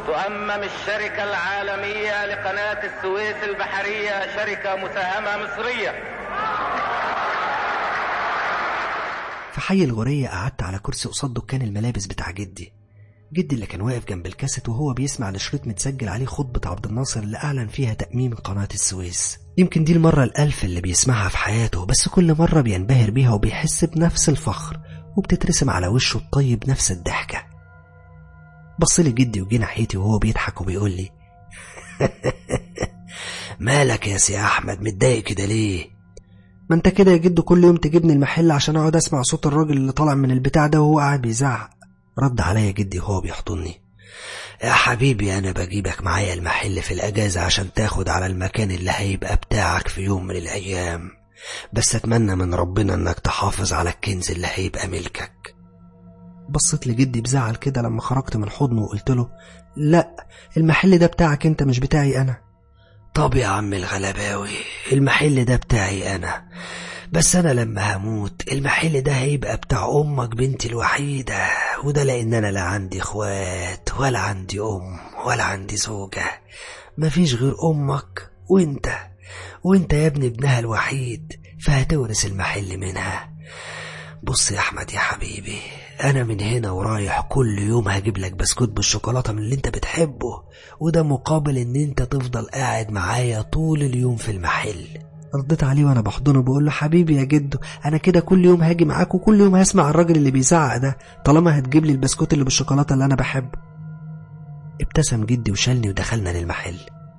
تؤمم الشركة العالمية لقناة السويس البحرية شركة مساهمة مصرية في حي الغورية قعدت على كرسي قصاد دكان الملابس بتاع جدي جدي اللي كان واقف جنب الكاسيت وهو بيسمع لشريط متسجل عليه خطبة عبد الناصر اللي أعلن فيها تأميم قناة السويس يمكن دي المرة الألف اللي بيسمعها في حياته بس كل مرة بينبهر بيها وبيحس بنفس الفخر وبتترسم على وشه الطيب نفس الضحكة بص لي جدي وجه ناحيتي وهو بيضحك وبيقول لي مالك يا سي أحمد متضايق كده ليه؟ ما انت كده يا جدو كل يوم تجيبني المحل عشان اقعد اسمع صوت الراجل اللي طالع من البتاع ده وهو قاعد بيزعق رد عليا جدي وهو بيحضني يا حبيبي انا بجيبك معايا المحل في الاجازة عشان تاخد على المكان اللي هيبقى بتاعك في يوم من الايام بس اتمنى من ربنا انك تحافظ على الكنز اللي هيبقى ملكك بصيت لجدي بزعل كده لما خرجت من حضنه وقلت له لا المحل ده بتاعك انت مش بتاعي انا طب يا عم الغلباوي المحل ده بتاعي انا بس انا لما هموت المحل ده هيبقى بتاع امك بنتي الوحيدة وده لان انا لا عندي اخوات ولا عندي ام ولا عندي زوجة مفيش غير امك وانت وانت يا ابن ابنها الوحيد فهتورث المحل منها بص يا احمد يا حبيبي انا من هنا ورايح كل يوم هجيب لك بسكوت بالشوكولاته من اللي انت بتحبه وده مقابل ان انت تفضل قاعد معايا طول اليوم في المحل رديت عليه وانا بحضنه بقول له حبيبي يا جدو انا كده كل يوم هاجي معاك وكل يوم هسمع الراجل اللي بيزعق ده طالما هتجيب لي البسكوت اللي بالشوكولاته اللي انا بحبه ابتسم جدي وشالني ودخلنا للمحل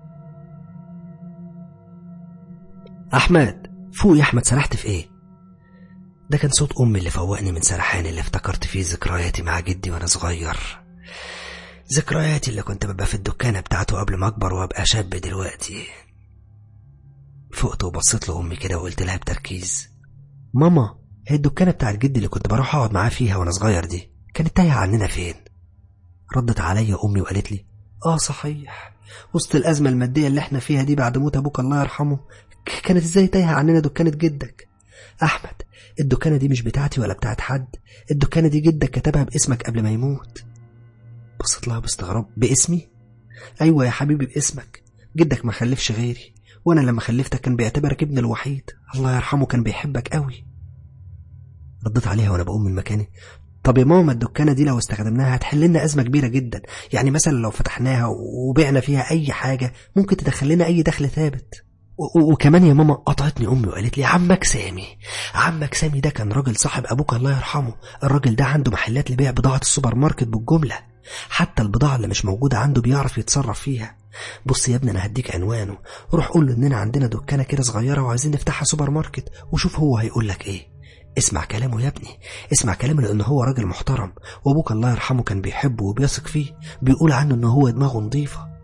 احمد فوق يا احمد سرحت في ايه ده كان صوت امي اللي فوقني من سرحان اللي افتكرت فيه ذكرياتي مع جدي وانا صغير ذكرياتي اللي كنت ببقى في الدكانة بتاعته قبل ما اكبر وابقى شاب دلوقتي فقت وبصيت لأمي كده وقلت لها بتركيز ماما هي الدكانة بتاعت جدي اللي كنت بروح اقعد معاه فيها وانا صغير دي كانت تايهة عننا فين ردت عليا امي وقالت لي اه صحيح وسط الازمة المادية اللي احنا فيها دي بعد موت ابوك الله يرحمه كانت ازاي تايهة عننا دكانة جدك احمد الدكانة دي مش بتاعتي ولا بتاعت حد الدكانة دي جدك كتبها باسمك قبل ما يموت بصيت لها باستغراب باسمي ايوه يا حبيبي باسمك جدك ما خلفش غيري وانا لما خلفتك كان بيعتبرك ابن الوحيد الله يرحمه كان بيحبك قوي رديت عليها وانا بقوم من مكاني طب يا ماما الدكانة دي لو استخدمناها هتحل لنا أزمة كبيرة جدا يعني مثلا لو فتحناها وبعنا فيها أي حاجة ممكن تدخل لنا أي دخل ثابت وكمان يا ماما قطعتني امي وقالت لي عمك سامي عمك سامي ده كان راجل صاحب ابوك الله يرحمه الراجل ده عنده محلات لبيع بضاعه السوبر ماركت بالجمله حتى البضاعه اللي مش موجوده عنده بيعرف يتصرف فيها بص يا ابني انا هديك عنوانه روح قول له اننا عندنا دكانه كده صغيره وعايزين نفتحها سوبر ماركت وشوف هو هيقول لك ايه اسمع كلامه يا ابني اسمع كلامه لان هو راجل محترم وابوك الله يرحمه كان بيحبه وبيثق فيه بيقول عنه ان هو دماغه نظيفه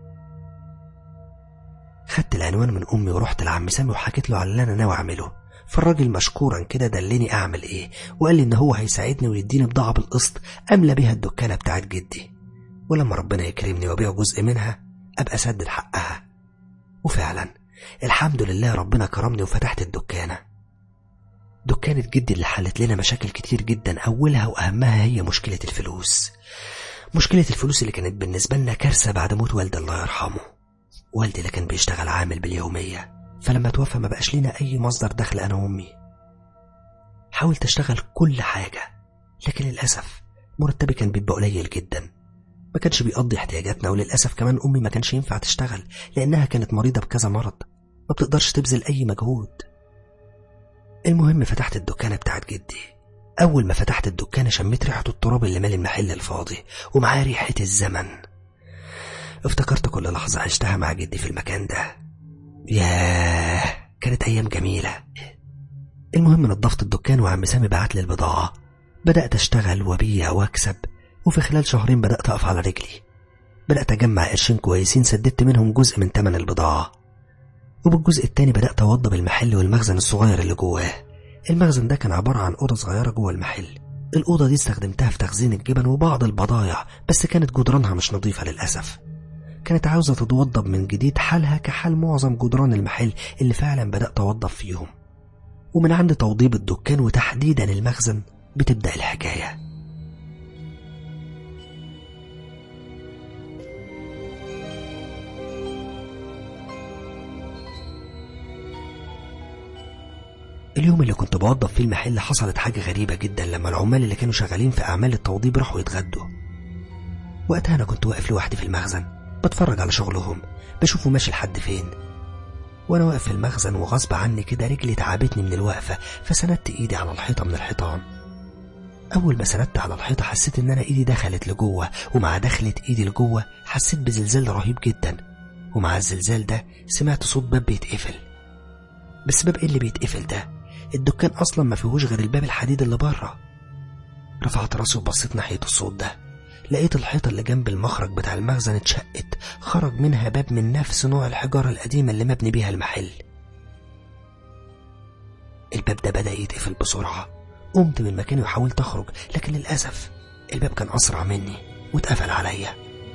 خدت العنوان من امي ورحت لعم سامي وحكيت له على اللي انا ناوي اعمله فالراجل مشكورا كده دلني اعمل ايه وقال لي ان هو هيساعدني ويديني بضاعه بالقسط املى بيها الدكانه بتاعت جدي ولما ربنا يكرمني وابيع جزء منها ابقى اسدد حقها وفعلا الحمد لله ربنا كرمني وفتحت الدكانه دكانة جدي اللي حلت لنا مشاكل كتير جدا أولها وأهمها هي مشكلة الفلوس مشكلة الفلوس اللي كانت بالنسبة لنا كارثة بعد موت والدي الله يرحمه والدي اللي كان بيشتغل عامل باليومية فلما توفى ما بقاش لينا أي مصدر دخل أنا وأمي حاولت أشتغل كل حاجة لكن للأسف مرتبي كان بيبقى قليل جدا ما كانش بيقضي احتياجاتنا وللأسف كمان أمي ما كانش ينفع تشتغل لأنها كانت مريضة بكذا مرض ما بتقدرش تبذل أي مجهود المهم فتحت الدكانة بتاعت جدي أول ما فتحت الدكانة شميت ريحة التراب اللي مالي المحل الفاضي ومعاه ريحة الزمن افتكرت كل لحظة عشتها مع جدي في المكان ده ياه كانت أيام جميلة المهم نظفت الدكان وعم سامي بعت لي البضاعة بدأت أشتغل وأبيع وأكسب وفي خلال شهرين بدأت أقف على رجلي بدأت أجمع قرشين كويسين سددت منهم جزء من تمن البضاعة وبالجزء التاني بدأت أوضب المحل والمخزن الصغير اللي جواه المخزن ده كان عبارة عن أوضة صغيرة جوه المحل الأوضة دي استخدمتها في تخزين الجبن وبعض البضايع بس كانت جدرانها مش نظيفة للأسف كانت عاوزة تتوضب من جديد حالها كحال معظم جدران المحل اللي فعلا بدأت أوضب فيهم ومن عند توضيب الدكان وتحديدا المخزن بتبدأ الحكاية اليوم اللي كنت بوظف فيه المحل حصلت حاجة غريبة جدا لما العمال اللي كانوا شغالين في أعمال التوضيب راحوا يتغدوا وقتها أنا كنت واقف لوحدي في المخزن بتفرج على شغلهم بشوفه ماشي لحد فين وأنا واقف في المخزن وغصب عني كده رجلي تعبتني من الوقفة فسندت إيدي على الحيطة من الحيطان أول ما سندت على الحيطة حسيت إن أنا إيدي دخلت لجوه ومع دخلة إيدي لجوه حسيت بزلزال رهيب جدا ومع الزلزال ده سمعت صوت باب بيتقفل بس باب إيه اللي بيتقفل ده الدكان أصلا ما فيهوش غير الباب الحديد اللي بره رفعت راسي وبصيت ناحية الصوت ده لقيت الحيطة اللي جنب المخرج بتاع المخزن اتشقت خرج منها باب من نفس نوع الحجارة القديمة اللي مبني بيها المحل الباب ده بدأ يتقفل بسرعة قمت من مكاني وحاولت أخرج لكن للأسف الباب كان أسرع مني واتقفل عليا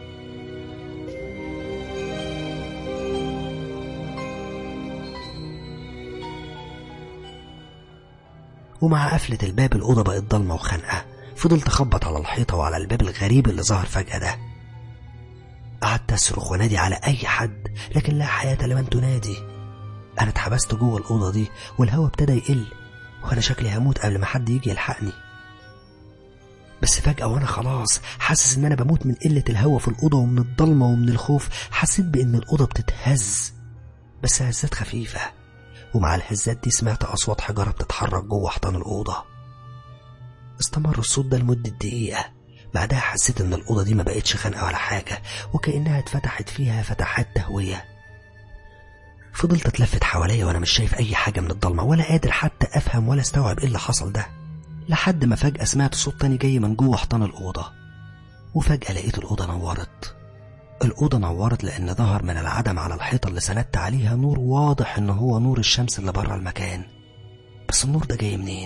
ومع قفلة الباب الأوضة بقت ضلمة وخانقة فضلت أخبط على الحيطة وعلى الباب الغريب اللي ظهر فجأة ده قعدت أصرخ وانادي على أي حد لكن لا حياة لمن تنادي أنا اتحبست جوه الأوضة دي والهواء ابتدى يقل وأنا شكلي هموت قبل ما حد يجي يلحقني بس فجأة وأنا خلاص حاسس إن أنا بموت من قلة الهواء في الأوضة ومن الضلمة ومن الخوف حسيت بإن الأوضة بتتهز بس هزات خفيفة ومع الهزات دي سمعت أصوات حجارة بتتحرك جوه حيطان الأوضة استمر الصوت ده لمدة دقيقة بعدها حسيت إن الأوضة دي ما بقتش خانقة ولا حاجة وكأنها اتفتحت فيها فتحات تهوية فضلت اتلفت حواليا وانا مش شايف اي حاجه من الضلمه ولا قادر حتى افهم ولا استوعب ايه اللي حصل ده لحد ما فجاه سمعت صوت تاني جاي من جوه حيطان الاوضه وفجاه لقيت الاوضه نورت الاوضه نورت لان ظهر من العدم على الحيطه اللي سندت عليها نور واضح ان هو نور الشمس اللي بره المكان بس النور ده جاي منين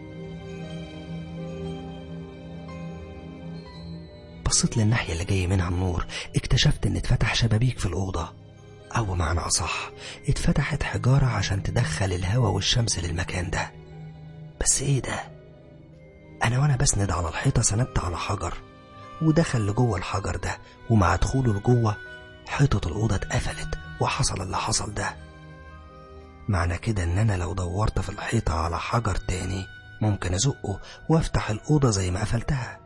بصيت للناحيه اللي جاي منها النور اكتشفت ان اتفتح شبابيك في الاوضه أو بمعنى أصح اتفتحت حجارة عشان تدخل الهواء والشمس للمكان ده بس إيه ده؟ أنا وأنا بسند على الحيطة سندت على حجر ودخل لجوه الحجر ده ومع دخوله لجوه حيطة الأوضة اتقفلت وحصل اللي حصل ده معنى كده إن أنا لو دورت في الحيطة على حجر تاني ممكن أزقه وأفتح الأوضة زي ما قفلتها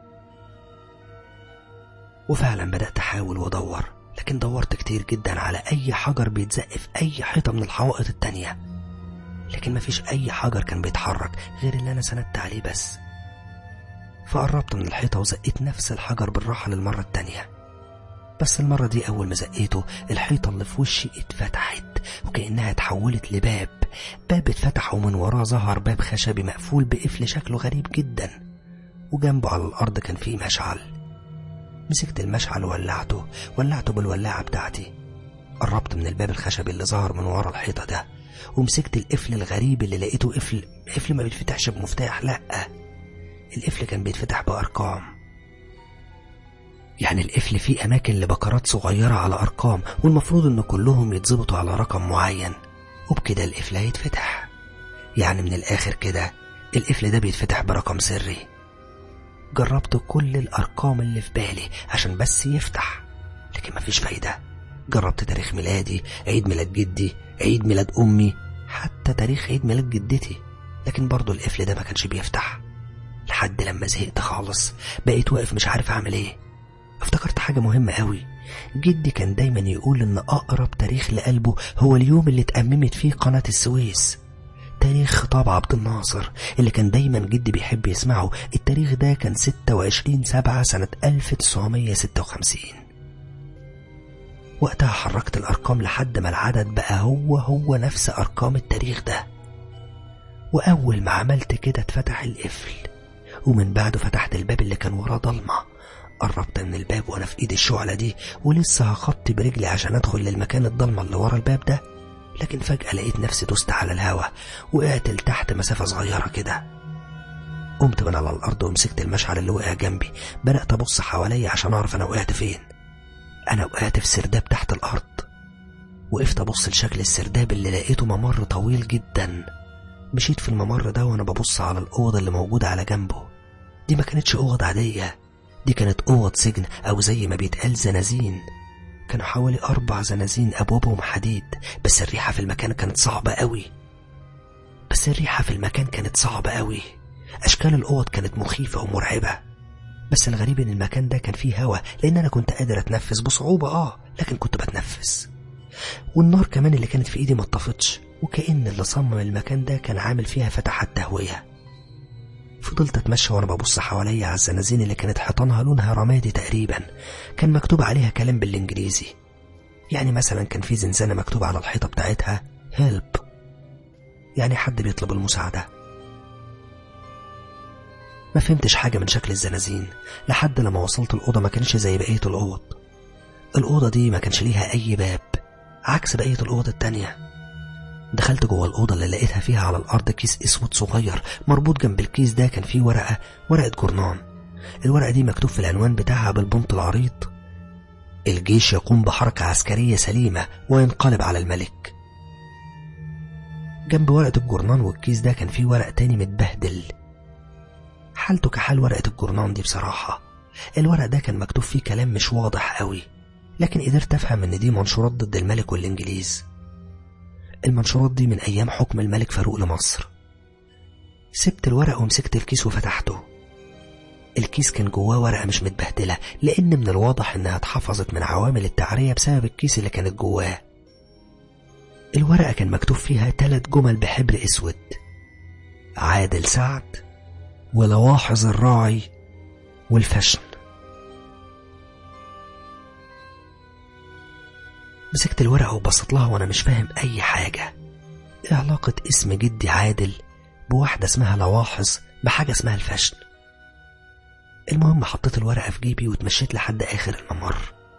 وفعلا بدأت أحاول وأدور لكن دورت كتير جدا على أي حجر بيتزق في أي حيطة من الحوائط التانية لكن مفيش أي حجر كان بيتحرك غير اللي أنا سندت عليه بس فقربت من الحيطة وزقيت نفس الحجر بالراحة للمرة التانية بس المرة دي أول ما زقيته الحيطة اللي في وشي اتفتحت وكأنها اتحولت لباب باب اتفتح ومن وراه ظهر باب خشبي مقفول بقفل شكله غريب جدا وجنبه على الأرض كان فيه مشعل مسكت المشعل وولعته ولعته بالولاعة بتاعتي قربت من الباب الخشبي اللي ظهر من ورا الحيطة ده ومسكت القفل الغريب اللي لقيته قفل قفل ما بيتفتحش بمفتاح لأ القفل كان بيتفتح بأرقام يعني القفل فيه أماكن لبكرات صغيرة على أرقام والمفروض إن كلهم يتظبطوا على رقم معين وبكده القفل هيتفتح يعني من الآخر كده القفل ده بيتفتح برقم سري جربت كل الأرقام اللي في بالي عشان بس يفتح لكن مفيش فايدة جربت تاريخ ميلادي عيد ميلاد جدي عيد ميلاد أمي حتى تاريخ عيد ميلاد جدتي لكن برضه القفل ده ما كانش بيفتح لحد لما زهقت خالص بقيت واقف مش عارف أعمل إيه افتكرت حاجة مهمة قوي جدي كان دايما يقول إن أقرب تاريخ لقلبه هو اليوم اللي اتأممت فيه قناة السويس تاريخ خطاب عبد الناصر اللي كان دايما جدي بيحب يسمعه التاريخ ده كان 26 سبعة سنة 1956 وقتها حركت الأرقام لحد ما العدد بقى هو هو نفس أرقام التاريخ ده وأول ما عملت كده اتفتح القفل ومن بعده فتحت الباب اللي كان وراه ضلمة قربت من الباب وأنا في إيدي الشعلة دي ولسه هخطي برجلي عشان أدخل للمكان الضلمة اللي ورا الباب ده لكن فجأة لقيت نفسي دوست على الهوا وقعت لتحت مسافة صغيرة كده قمت من على الأرض ومسكت المشعل اللي وقع جنبي بدأت أبص حواليا عشان أعرف أنا وقعت فين أنا وقعت في سرداب تحت الأرض وقفت أبص لشكل السرداب اللي لقيته ممر طويل جدا مشيت في الممر ده وأنا ببص على الأوضة اللي موجودة على جنبه دي ما كانتش أوض عادية دي كانت أوض سجن أو زي ما بيتقال زنازين كانوا حوالي أربع زنازين أبوابهم حديد بس الريحة في المكان كانت صعبة قوي بس الريحة في المكان كانت صعبة قوي أشكال الأوض كانت مخيفة ومرعبة بس الغريب إن المكان ده كان فيه هوا لأن أنا كنت قادر أتنفس بصعوبة آه لكن كنت بتنفس والنار كمان اللي كانت في إيدي ما اتطفتش وكأن اللي صمم المكان ده كان عامل فيها فتحات تهوية فضلت أتمشى وأنا ببص حواليا على الزنازين اللي كانت حيطانها لونها رمادي تقريبا كان مكتوب عليها كلام بالإنجليزي يعني مثلا كان في زنزانة مكتوب على الحيطة بتاعتها هيلب يعني حد بيطلب المساعدة ما فهمتش حاجة من شكل الزنازين لحد لما وصلت الأوضة ما كانش زي بقية الأوض الأوضة دي ما كانش ليها أي باب عكس بقية الأوض التانية دخلت جوه الأوضة اللي لقيتها فيها على الأرض كيس أسود صغير مربوط جنب الكيس ده كان فيه ورقة ورقة جورنان الورقة دي مكتوب في العنوان بتاعها بالبنط العريض الجيش يقوم بحركة عسكرية سليمة وينقلب على الملك جنب ورقة الجورنان والكيس ده كان فيه ورق تاني متبهدل حالته كحال ورقة الجورنان دي بصراحة الورق ده كان مكتوب فيه كلام مش واضح قوي لكن قدرت أفهم إن دي منشورات ضد الملك والإنجليز المنشورات دي من أيام حكم الملك فاروق لمصر سبت الورق ومسكت الكيس وفتحته الكيس كان جواه ورقة مش متبهدلة لأن من الواضح إنها اتحفظت من عوامل التعرية بسبب الكيس اللي كانت جواه الورقة كان مكتوب فيها تلات جمل بحبر أسود عادل سعد ولواحظ الراعي والفشن مسكت الورقة وبصيت لها وأنا مش فاهم أي حاجة إيه علاقة اسم جدي عادل بواحدة اسمها لواحظ بحاجة اسمها الفشن المهم حطيت الورقة في جيبي واتمشيت لحد آخر الممر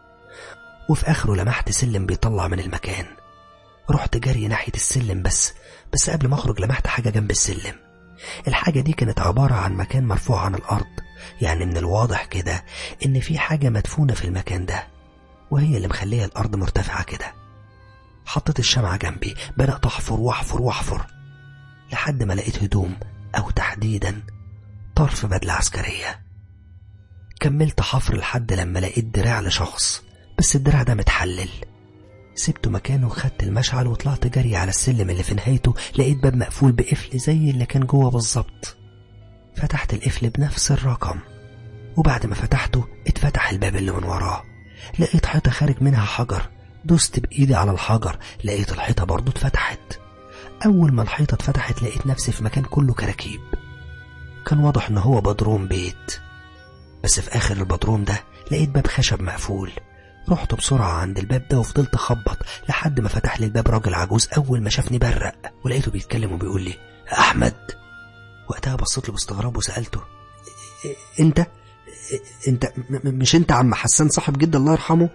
وفي آخره لمحت سلم بيطلع من المكان رحت جري ناحية السلم بس بس قبل ما أخرج لمحت حاجة جنب السلم الحاجة دي كانت عبارة عن مكان مرفوع عن الأرض يعني من الواضح كده إن في حاجة مدفونة في المكان ده وهي اللي مخلية الأرض مرتفعة كده حطيت الشمعة جنبي بدأت أحفر وأحفر وأحفر لحد ما لقيت هدوم أو تحديدا طرف بدلة عسكرية كملت حفر لحد لما لقيت دراع لشخص بس الدراع ده متحلل سبته مكانه وخدت المشعل وطلعت جري على السلم اللي في نهايته لقيت باب مقفول بقفل زي اللي كان جوه بالظبط فتحت القفل بنفس الرقم وبعد ما فتحته اتفتح الباب اللي من وراه لقيت حيطة خارج منها حجر دوست بإيدي على الحجر لقيت الحيطة برضو اتفتحت أول ما الحيطة اتفتحت لقيت نفسي في مكان كله كراكيب كان واضح إن هو بدروم بيت بس في آخر البدروم ده لقيت باب خشب مقفول رحت بسرعة عند الباب ده وفضلت أخبط لحد ما فتح لي الباب راجل عجوز أول ما شافني برق ولقيته بيتكلم وبيقول لي أحمد وقتها بصيت له باستغراب وسألته أنت أنت مش أنت عم حسان صاحب جد الله يرحمه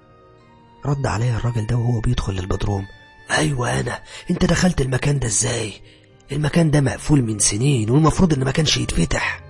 رد عليا الراجل ده وهو بيدخل للبدروم أيوة أنا أنت دخلت المكان ده إزاي المكان ده مقفول من سنين والمفروض إن ما كانش يتفتح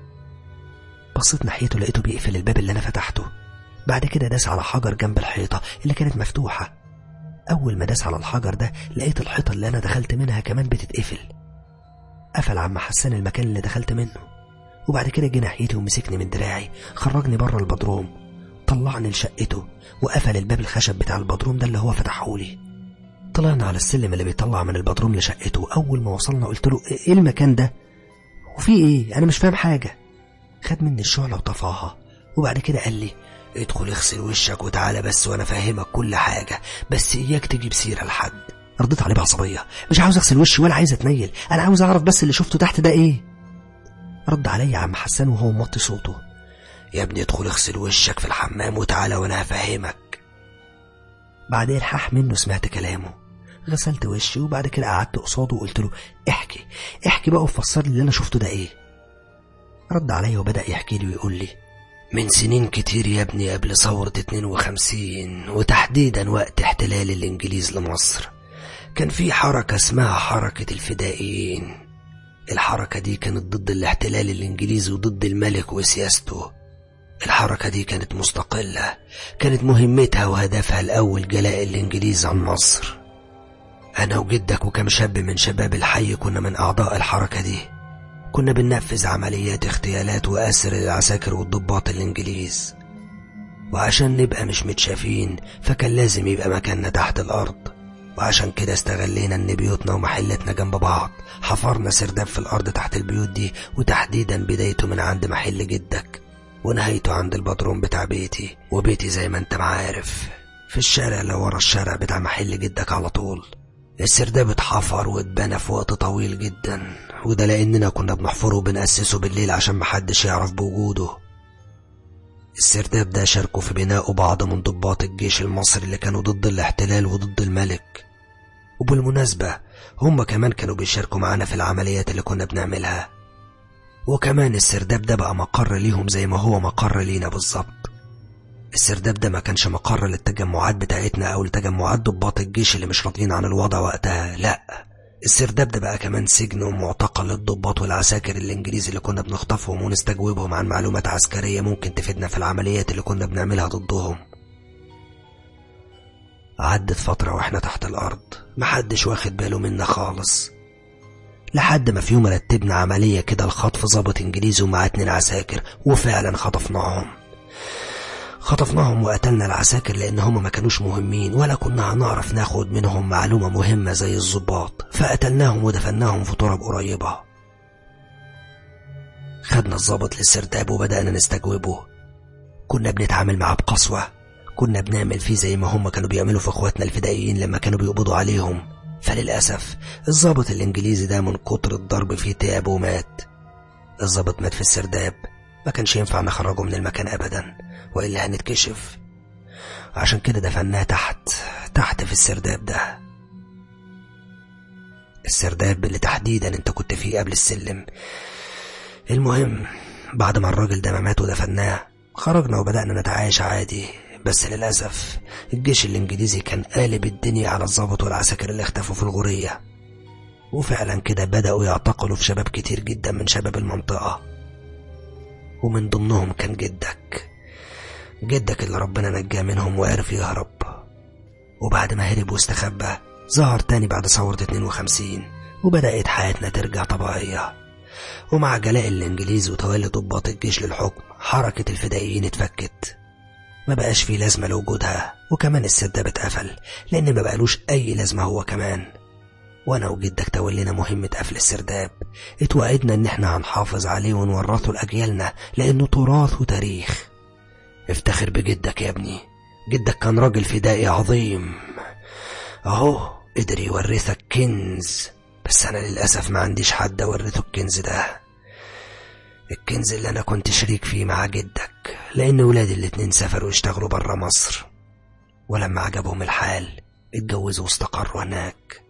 بصيت ناحيته لقيته بيقفل الباب اللي أنا فتحته بعد كده داس على حجر جنب الحيطة اللي كانت مفتوحة أول ما داس على الحجر ده لقيت الحيطة اللي أنا دخلت منها كمان بتتقفل قفل عم حسان المكان اللي دخلت منه وبعد كده جه ناحيتي ومسكني من دراعي خرجني بره البدروم طلعني لشقته وقفل الباب الخشب بتاع البدروم ده اللي هو فتحهولي طلعنا على السلم اللي بيطلع من البدروم لشقته أول ما وصلنا قلت له إيه المكان ده وفي إيه أنا مش فاهم حاجة خد مني الشعلة وطفاها وبعد كده قال لي ادخل اغسل وشك وتعالى بس وانا فاهمك كل حاجة بس اياك تجيب سيرة لحد رديت عليه بعصبية مش عاوز اغسل وشي ولا عايز اتنيل انا عاوز اعرف بس اللي شفته تحت ده ايه رد عليا عم حسان وهو موطي صوته يا ابني ادخل اغسل وشك في الحمام وتعالى وانا هفهمك بعد الحاح منه سمعت كلامه غسلت وشي وبعد كده قعدت قصاده وقلت له احكي احكي بقى وفسر لي اللي انا شفته ده ايه رد عليا وبدأ يحكي لي ويقول لي من سنين كتير يا ابني قبل ثورة 52 وتحديدا وقت احتلال الإنجليز لمصر كان في حركة اسمها حركة الفدائيين الحركة دي كانت ضد الاحتلال الإنجليزي وضد الملك وسياسته الحركة دي كانت مستقلة كانت مهمتها وهدفها الأول جلاء الإنجليز عن مصر أنا وجدك وكم شاب من شباب الحي كنا من أعضاء الحركة دي كنا بننفذ عمليات اغتيالات وأسر العساكر والضباط الإنجليز وعشان نبقى مش متشافين فكان لازم يبقى مكاننا تحت الأرض وعشان كده استغلينا ان بيوتنا ومحلتنا جنب بعض حفرنا سرداب في الارض تحت البيوت دي وتحديدا بدايته من عند محل جدك ونهايته عند البدروم بتاع بيتي وبيتي زي ما انت معارف في الشارع اللي ورا الشارع بتاع محل جدك على طول السرداب اتحفر واتبنى في وقت طويل جدا وده لاننا كنا بنحفره وبنأسسه بالليل عشان محدش يعرف بوجوده السرداب ده شاركوا في بنائه بعض من ضباط الجيش المصري اللي كانوا ضد الاحتلال وضد الملك وبالمناسبة هم كمان كانوا بيشاركوا معانا في العمليات اللي كنا بنعملها وكمان السرداب ده بقى مقر ليهم زي ما هو مقر لينا بالظبط السرداب ده ما كانش مقر للتجمعات بتاعتنا او لتجمعات ضباط الجيش اللي مش راضيين عن الوضع وقتها لا السرداب ده بقى كمان سجن ومعتقل للضباط والعساكر الانجليز اللي كنا بنخطفهم ونستجوبهم عن معلومات عسكرية ممكن تفيدنا في العمليات اللي كنا بنعملها ضدهم عدت فترة واحنا تحت الأرض محدش واخد باله منا خالص لحد ما في يوم رتبنا عملية كده لخطف ضابط إنجليزي ومعاه اتنين عساكر وفعلا خطفناهم خطفناهم وقتلنا العساكر لأن هم ما كانوش مهمين ولا كنا هنعرف ناخد منهم معلومة مهمة زي الضباط فقتلناهم ودفناهم في تراب قريبة خدنا الضابط للسرداب وبدأنا نستجوبه كنا بنتعامل معاه بقسوة كنا بنعمل فيه زي ما هم كانوا بيعملوا في اخواتنا الفدائيين لما كانوا بيقبضوا عليهم فللأسف الضابط الإنجليزي ده من كتر الضرب فيه تعب ومات الضابط مات في السرداب ما كانش ينفع نخرجه من المكان أبدا وإلا هنتكشف عشان كده دفناه تحت تحت في السرداب ده السرداب اللي تحديدا انت كنت فيه قبل السلم المهم بعد ما الراجل ده ما مات ودفناه خرجنا وبدأنا نتعايش عادي بس للأسف الجيش الإنجليزي كان قالب الدنيا على الضابط والعساكر اللي اختفوا في الغورية وفعلا كده بدأوا يعتقلوا في شباب كتير جدا من شباب المنطقة ومن ضمنهم كان جدك جدك اللي ربنا نجاه منهم وعرف يهرب وبعد ما هرب واستخبى ظهر تاني بعد ثورة 52 وبدأت حياتنا ترجع طبيعية ومع جلاء الإنجليز وتولي ضباط الجيش للحكم حركة الفدائيين اتفكت ما بقاش فيه لازمة لوجودها وكمان السرداب اتقفل لأن ما بقالوش أي لازمة هو كمان وأنا وجدك تولينا مهمة قفل السرداب اتوعدنا إن احنا هنحافظ عليه ونورثه لأجيالنا لأنه تراث وتاريخ افتخر بجدك يا ابني جدك كان راجل فدائي عظيم أهو قدر يورثك كنز بس أنا للأسف ما عنديش حد أورثه الكنز ده الكنز اللي أنا كنت شريك فيه مع جدك لأن ولادي الاتنين سافروا يشتغلوا برا مصر ولما عجبهم الحال اتجوزوا واستقروا هناك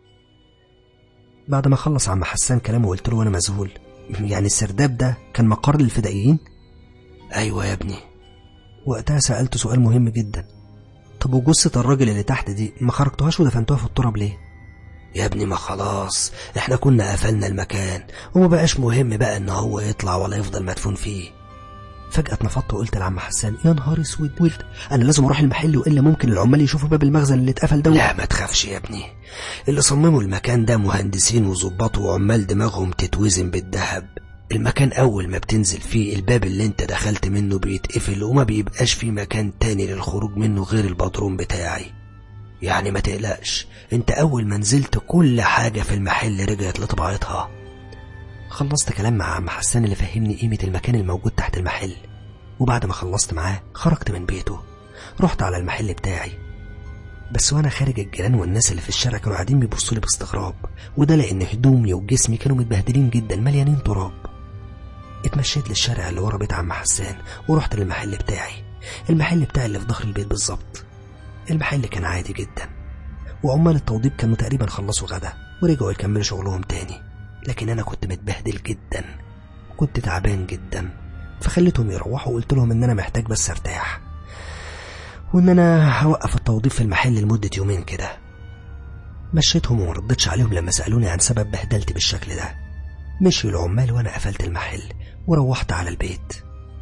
بعد ما خلص عم حسان كلامه قلت له وانا مذهول يعني السرداب ده كان مقر للفدائيين ايوه يا ابني وقتها سألته سؤال مهم جدا طب وجثة الراجل اللي تحت دي ما خرجتوهاش ودفنتوها في التراب ليه يا ابني ما خلاص احنا كنا قفلنا المكان وما بقاش مهم بقى ان هو يطلع ولا يفضل مدفون فيه فجأة اتنفضت وقلت لعم حسان يا نهار اسود ولد انا لازم اروح المحل والا ممكن العمال يشوفوا باب المخزن اللي اتقفل ده لا ما تخافش يا ابني اللي صمموا المكان ده مهندسين وظباط وعمال دماغهم تتوزن بالذهب المكان اول ما بتنزل فيه الباب اللي انت دخلت منه بيتقفل وما بيبقاش فيه مكان تاني للخروج منه غير البدروم بتاعي يعني ما تقلقش انت اول ما نزلت كل حاجة في المحل رجعت لطبيعتها خلصت كلام مع عم حسان اللي فهمني قيمة المكان الموجود تحت المحل وبعد ما خلصت معاه خرجت من بيته رحت على المحل بتاعي بس وانا خارج الجيران والناس اللي في الشارع كانوا قاعدين بيبصوا لي باستغراب وده لان هدومي وجسمي كانوا متبهدلين جدا مليانين تراب اتمشيت للشارع اللي ورا بيت عم حسان ورحت للمحل بتاعي المحل بتاعي اللي في ظهر البيت بالظبط المحل كان عادي جدا وعمال التوضيب كانوا تقريبا خلصوا غدا ورجعوا يكملوا شغلهم تاني لكن انا كنت متبهدل جدا كنت تعبان جدا فخليتهم يروحوا وقلت لهم ان انا محتاج بس ارتاح وان انا هوقف التوظيف في المحل لمدة يومين كده مشيتهم وما ردتش عليهم لما سألوني عن سبب بهدلتي بالشكل ده مشيوا العمال وانا قفلت المحل وروحت على البيت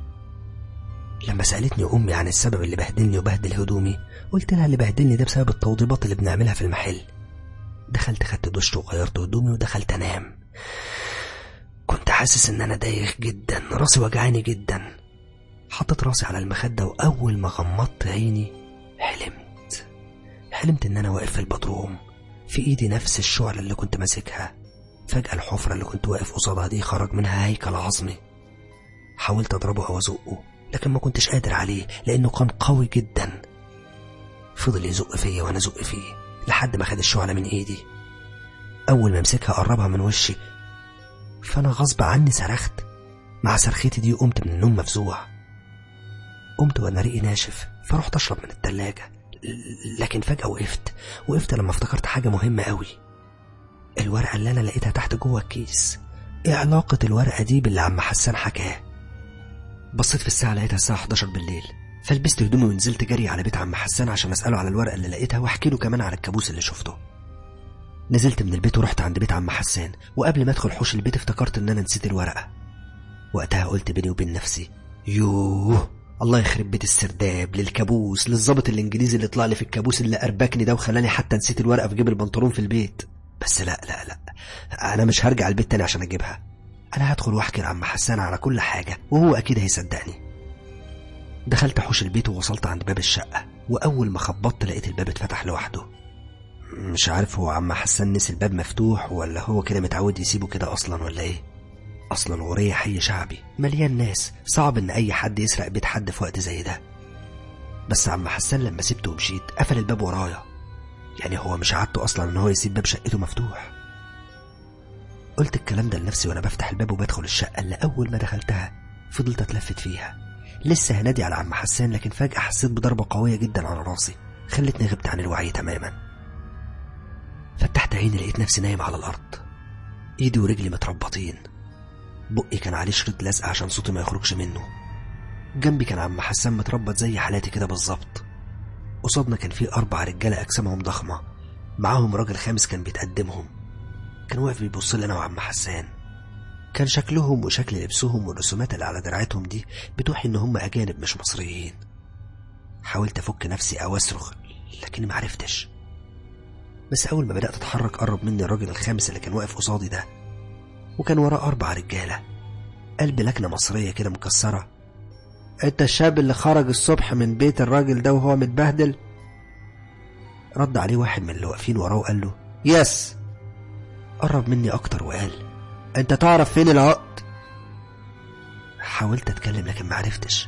لما سألتني أمي عن السبب اللي بهدلني وبهدل هدومي قلت لها اللي بهدلني ده بسبب التوضيبات اللي بنعملها في المحل دخلت خدت دش وغيرت هدومي ودخلت أنام كنت حاسس إن أنا دايخ جدا راسي وجعاني جدا حطيت راسي على المخدة وأول ما غمضت عيني حلمت حلمت إن أنا واقف في البدروم في ايدي نفس الشعلة اللي كنت ماسكها فجأة الحفرة اللي كنت واقف قصادها دي خرج منها هيكل عظمي حاولت اضربه او ازقه لكن ما كنتش قادر عليه لانه كان قوي جدا فضل يزق فيا وانا ازق فيه لحد ما خد الشعلة من ايدي اول ما امسكها قربها من وشي فانا غصب عني صرخت مع صرختي دي قمت من النوم مفزوع قمت وانا ريقي ناشف فرحت اشرب من التلاجة لكن فجأة وقفت وقفت لما افتكرت حاجة مهمة قوي الورقة اللي أنا لقيتها تحت جوه الكيس إيه علاقة الورقة دي باللي عم حسان حكاه بصيت في الساعة لقيتها الساعة 11 بالليل فلبست هدومي ونزلت جري على بيت عم حسان عشان أسأله على الورقة اللي لقيتها وأحكي له كمان على الكابوس اللي شفته نزلت من البيت ورحت عند بيت عم حسان وقبل ما ادخل حوش البيت افتكرت ان انا نسيت الورقة وقتها قلت بيني وبين نفسي يوه الله يخرب بيت السرداب للكابوس للظابط الانجليزي اللي طلع لي في الكابوس اللي اربكني ده وخلاني حتى نسيت الورقه في جيب البنطلون في البيت بس لا لا لا انا مش هرجع البيت تاني عشان اجيبها انا هدخل واحكي لعم حسان على كل حاجه وهو اكيد هيصدقني دخلت حوش البيت ووصلت عند باب الشقه واول ما خبطت لقيت الباب اتفتح لوحده مش عارف هو عم حسان نسي الباب مفتوح ولا هو كده متعود يسيبه كده اصلا ولا ايه اصلا غورية حي شعبي مليان ناس صعب ان اي حد يسرق بيت حد في وقت زي ده بس عم حسان لما سبته ومشيت قفل الباب ورايا يعني هو مش عادته اصلا ان هو يسيب باب شقته مفتوح قلت الكلام ده لنفسي وانا بفتح الباب وبدخل الشقه اللي اول ما دخلتها فضلت اتلفت فيها لسه هنادي على عم حسان لكن فجاه حسيت بضربه قويه جدا على راسي خلتني غبت عن الوعي تماما فتحت عيني لقيت نفسي نايم على الارض ايدي ورجلي متربطين بقي كان عليه شريط لزق عشان صوتي ما يخرجش منه جنبي كان عم حسان متربط زي حالاتي كده بالظبط قصادنا كان في أربع رجالة أجسامهم ضخمة معاهم راجل خامس كان بيتقدمهم كان واقف بيبص لي أنا وعم حسان كان شكلهم وشكل لبسهم والرسومات اللي على دراعتهم دي بتوحي إن هم أجانب مش مصريين حاولت أفك نفسي أو أصرخ لكني معرفتش بس أول ما بدأت أتحرك قرب مني الراجل الخامس اللي كان واقف قصادي ده وكان وراه أربع رجالة قلب لكنة مصرية كده مكسرة انت الشاب اللي خرج الصبح من بيت الراجل ده وهو متبهدل رد عليه واحد من اللي واقفين وراه وقال له يس قرب مني اكتر وقال انت تعرف فين العقد حاولت اتكلم لكن معرفتش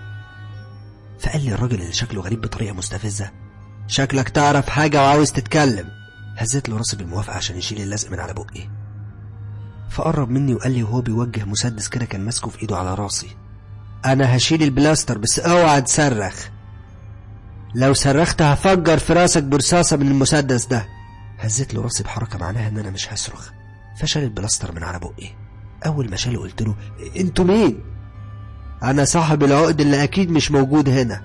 فقال لي الراجل اللي شكله غريب بطريقه مستفزه شكلك تعرف حاجه وعاوز تتكلم هزيت له راسي بالموافقه عشان يشيل اللزق من على بقي فقرب مني وقال لي وهو بيوجه مسدس كده كان ماسكه في ايده على راسي انا هشيل البلاستر بس اوعى تصرخ لو صرخت هفجر في راسك برصاصه من المسدس ده هزيت له راسي بحركه معناها ان انا مش هصرخ فشل البلاستر من على بقي اول ما شاله قلت له انتوا مين انا صاحب العقد اللي اكيد مش موجود هنا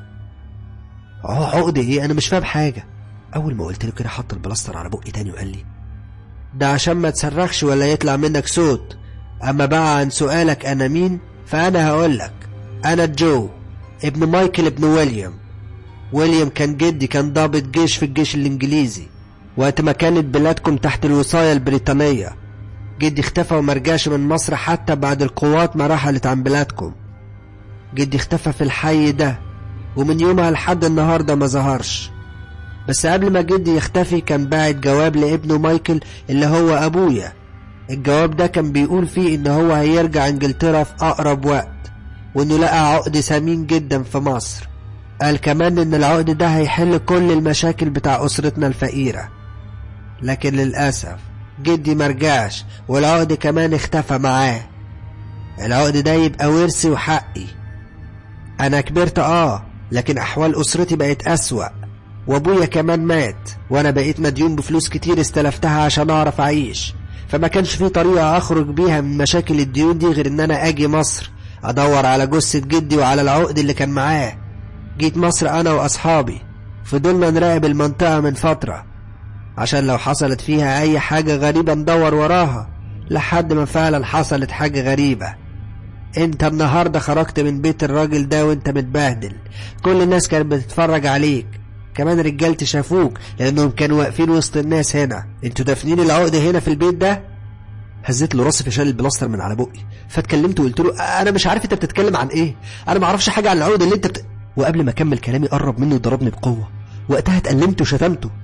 عقد ايه انا مش فاهم حاجه اول ما قلت له كده حط البلاستر على بقي تاني وقال لي ده عشان ما تصرخش ولا يطلع منك صوت اما بقى عن سؤالك انا مين فانا هقولك انا جو ابن مايكل ابن ويليام ويليام كان جدي كان ضابط جيش في الجيش الانجليزي وقت ما كانت بلادكم تحت الوصاية البريطانية جدي اختفى ومرجعش من مصر حتى بعد القوات ما رحلت عن بلادكم جدي اختفى في الحي ده ومن يومها لحد النهاردة ما ظهرش بس قبل ما جدي يختفي كان باعت جواب لابنه مايكل اللي هو أبويا الجواب ده كان بيقول فيه إن هو هيرجع إنجلترا في أقرب وقت وإنه لقى عقد ثمين جدا في مصر قال كمان إن العقد ده هيحل كل المشاكل بتاع أسرتنا الفقيرة لكن للأسف جدي مرجعش والعقد كمان اختفى معاه العقد ده يبقى ورثي وحقي أنا كبرت آه لكن أحوال أسرتي بقت أسوأ وأبويا كمان مات وأنا بقيت مديون بفلوس كتير استلفتها عشان أعرف أعيش فما كانش في طريقة أخرج بيها من مشاكل الديون دي غير إن أنا أجي مصر أدور على جثة جدي وعلى العقد اللي كان معاه جيت مصر أنا وأصحابي فضلنا نراقب المنطقة من فترة عشان لو حصلت فيها أي حاجة غريبة ندور وراها لحد ما فعلا حصلت حاجة غريبة انت النهاردة خرجت من بيت الراجل ده وانت متبهدل كل الناس كانت بتتفرج عليك كمان رجالتي شافوك لانهم كانوا واقفين وسط الناس هنا انتوا دافنين العقد هنا في البيت ده هزيت له راسي فشال البلاستر من على بقي فاتكلمت وقلت له انا مش عارف انت بتتكلم عن ايه انا ما اعرفش حاجه عن العقد اللي انت بت... وقبل ما اكمل كلامي قرب مني وضربني بقوه وقتها اتألمت وشتمته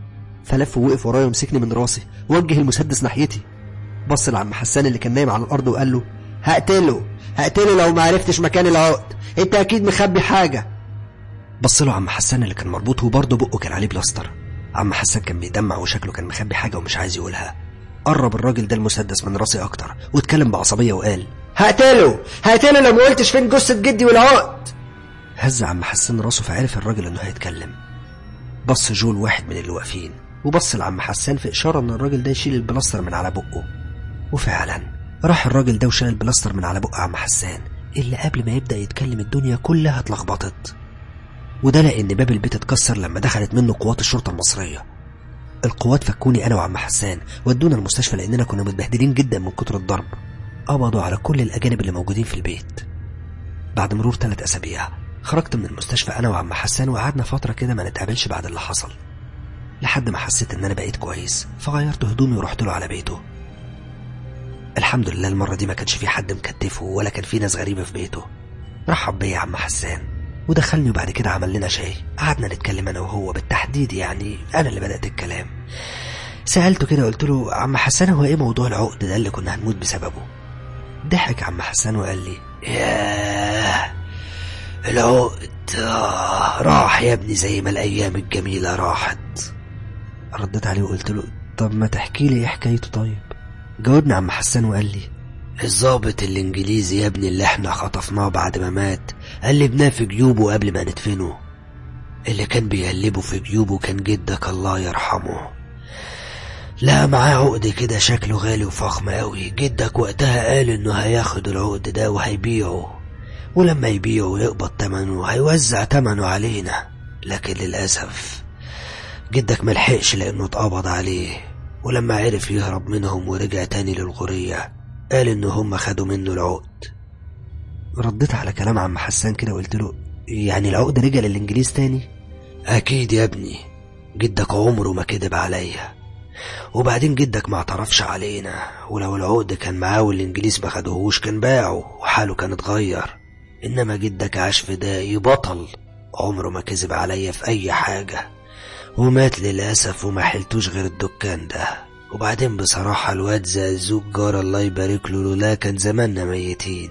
فلف ووقف ورايا ومسكني من راسي ووجه المسدس ناحيتي بص لعم حسان اللي كان نايم على الارض وقال له هقتله هقتله لو ما عرفتش مكان العقد انت اكيد مخبي حاجه بص له عم حسان اللي كان مربوط وبرضه بقه كان عليه بلاستر عم حسان كان بيدمع وشكله كان مخبي حاجه ومش عايز يقولها قرب الراجل ده المسدس من راسي اكتر واتكلم بعصبيه وقال هقتله هقتله لو ما قلتش فين جثه جدي والعقد هز عم حسان راسه فعرف الراجل انه هيتكلم بص جول واحد من اللي واقفين وبص لعم حسان في اشاره ان الراجل ده يشيل البلاستر من على بقه وفعلا راح الراجل ده وشال البلاستر من على بق عم حسان اللي قبل ما يبدا يتكلم الدنيا كلها اتلخبطت وده لان باب البيت اتكسر لما دخلت منه قوات الشرطه المصريه القوات فكوني انا وعم حسان ودونا المستشفى لاننا كنا متبهدلين جدا من كتر الضرب قبضوا على كل الاجانب اللي موجودين في البيت بعد مرور ثلاث اسابيع خرجت من المستشفى انا وعم حسان وقعدنا فتره كده ما نتقابلش بعد اللي حصل لحد ما حسيت ان انا بقيت كويس فغيرت هدومي ورحت له على بيته الحمد لله المره دي ما كانش في حد مكتفه ولا كان في ناس غريبه في بيته رحب بيا عم حسان ودخلني وبعد كده عمل لنا شاي قعدنا نتكلم انا وهو بالتحديد يعني انا اللي بدات الكلام سالته كده قلت له عم حسان هو ايه موضوع العقد ده اللي كنا هنموت بسببه ضحك عم حسان وقال لي ياه العقد آه، راح يا ابني زي ما الايام الجميله راحت رديت عليه وقلت له طب ما تحكي لي ايه حكايته طيب جاوبني عم حسان وقال لي الظابط الانجليزي يا ابني اللي احنا خطفناه بعد ما مات قلبناه في جيوبه قبل ما ندفنه اللي كان بيقلبه في جيوبه كان جدك الله يرحمه لا معاه عقد كده شكله غالي وفخم قوي جدك وقتها قال انه هياخد العقد ده وهيبيعه ولما يبيعه ويقبض تمنه هيوزع تمنه علينا لكن للأسف جدك ملحقش لأنه اتقبض عليه ولما عرف يهرب منهم ورجع تاني للغورية قال إن هم خدوا منه العقد رديت على كلام عم حسان كده وقلت له يعني العقد رجع للإنجليز تاني أكيد يا ابني جدك عمره ما كذب عليا وبعدين جدك ما اعترفش علينا ولو العقد كان معاه والإنجليز ما خدوهوش كان باعه وحاله كان اتغير إنما جدك عاش فدائي بطل عمره ما كذب عليا في أي حاجة ومات للأسف وما حلتوش غير الدكان ده وبعدين بصراحة الواد زقزوق جار الله يبارك له لولا كان زماننا ميتين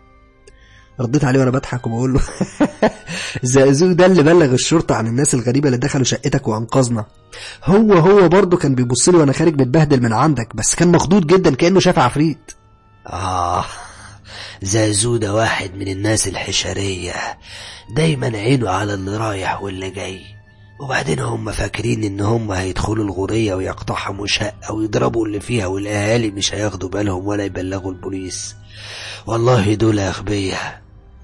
رديت عليه وانا بضحك وبقول له زقزوق ده اللي بلغ الشرطة عن الناس الغريبة اللي دخلوا شقتك وانقذنا هو هو برضه كان بيبص لي وانا خارج متبهدل من عندك بس كان مخضوض جدا كأنه شاف عفريت آه زازو ده واحد من الناس الحشرية دايما عينه على اللي رايح واللي جاي وبعدين هم فاكرين ان هم هيدخلوا الغورية ويقتحموا شقة ويضربوا اللي فيها والاهالي مش هياخدوا بالهم ولا يبلغوا البوليس والله دول اغبياء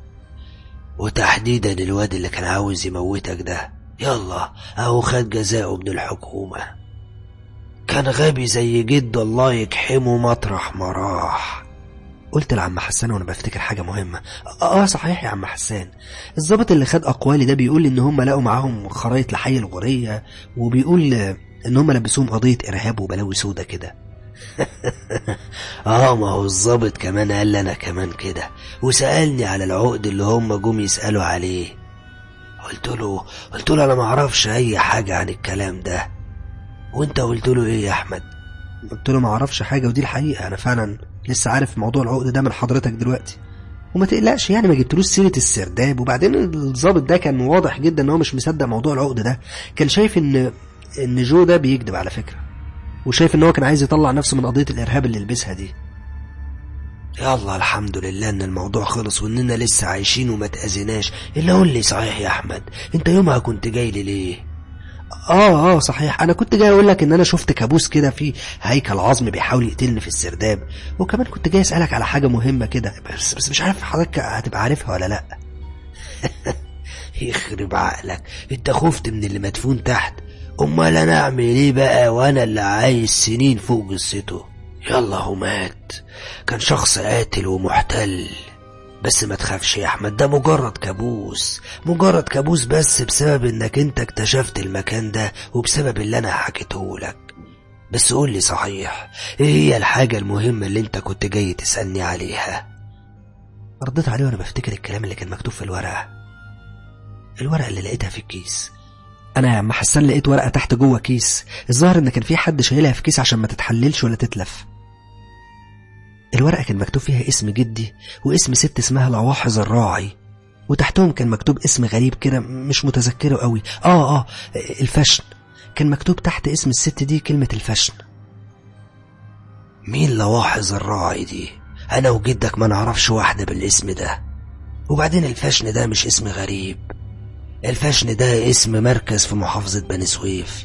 وتحديدا الواد اللي كان عاوز يموتك ده يلا اهو خد جزاؤه من الحكومة كان غبي زي جد الله يكحمه مطرح ما راح قلت لعم حسان وانا بفتكر حاجه مهمه اه صحيح يا عم حسان الضابط اللي خد اقوالي ده بيقول لي ان هم لقوا معاهم خرايط لحي الغوريه وبيقول ان هم لبسوهم قضيه ارهاب وبلاوي سودا كده اه ما هو الضابط كمان قال لي انا كمان كده وسالني على العقد اللي هم جم يسالوا عليه قلت له قلت له انا ما اعرفش اي حاجه عن الكلام ده وانت قلت له ايه يا احمد قلت له ما اعرفش حاجه ودي الحقيقه انا فعلا لسه عارف موضوع العقد ده من حضرتك دلوقتي وما تقلقش يعني ما جبتلوش سيره السرداب وبعدين الضابط ده كان واضح جدا ان هو مش مصدق موضوع العقد ده كان شايف ان ان جو ده بيكذب على فكره وشايف ان هو كان عايز يطلع نفسه من قضيه الارهاب اللي لبسها دي يلا الحمد لله ان الموضوع خلص واننا لسه عايشين وما تاذيناش الا قول لي صحيح يا احمد انت يومها كنت جاي لي ليه اه اه صحيح انا كنت جاي اقول لك ان انا شفت كابوس كده في هيكل عظم بيحاول يقتلني في السرداب وكمان كنت جاي اسالك على حاجه مهمه كده بس بس مش عارف حضرتك هتبقى عارفها ولا لا يخرب عقلك انت خفت من اللي مدفون تحت امال انا اعمل ايه بقى وانا اللي عايش سنين فوق قصته يلا هو مات كان شخص قاتل ومحتل بس ما تخافش يا احمد ده مجرد كابوس مجرد كابوس بس بسبب انك انت اكتشفت المكان ده وبسبب اللي انا حكيته لك بس قول لي صحيح ايه هي الحاجة المهمة اللي انت كنت جاي تسألني عليها رديت عليه وانا بفتكر الكلام اللي كان مكتوب في الورقة الورقة اللي لقيتها في الكيس انا يا عم حسان لقيت ورقه تحت جوه كيس الظاهر ان كان في حد شايلها في كيس عشان ما تتحللش ولا تتلف الورقه كان مكتوب فيها اسم جدي واسم ست اسمها لواحظ الراعي وتحتهم كان مكتوب اسم غريب كده مش متذكره قوي اه اه الفشن كان مكتوب تحت اسم الست دي كلمه الفشن مين لواحظ الراعي دي انا وجدك ما نعرفش واحده بالاسم ده وبعدين الفشن ده مش اسم غريب الفشن ده اسم مركز في محافظة بني سويف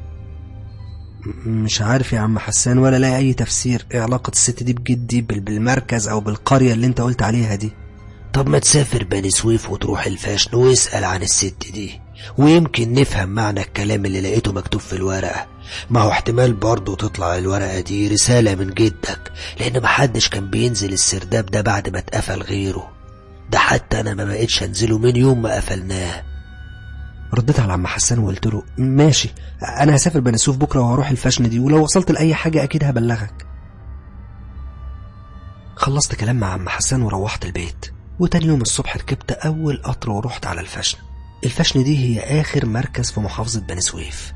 مش عارف يا عم حسان ولا لاقي أي تفسير إيه علاقة الست دي بجدي بال- بالمركز أو بالقرية اللي أنت قلت عليها دي طب ما تسافر بني سويف وتروح الفشن واسأل عن الست دي ويمكن نفهم معنى الكلام اللي لقيته مكتوب في الورقة ما هو احتمال برضه تطلع الورقة دي رسالة من جدك لأن محدش كان بينزل السرداب ده بعد ما اتقفل غيره ده حتى أنا ما بقتش أنزله من يوم ما قفلناه رديت على عم حسان وقلت له ماشي أنا هسافر بني سويف بكرة وهروح الفشن دي ولو وصلت لأي حاجة أكيد هبلغك خلصت كلام مع عم حسان وروحت البيت وتاني يوم الصبح ركبت أول قطر ورحت على الفشن الفشن دي هي آخر مركز في محافظة بني سويف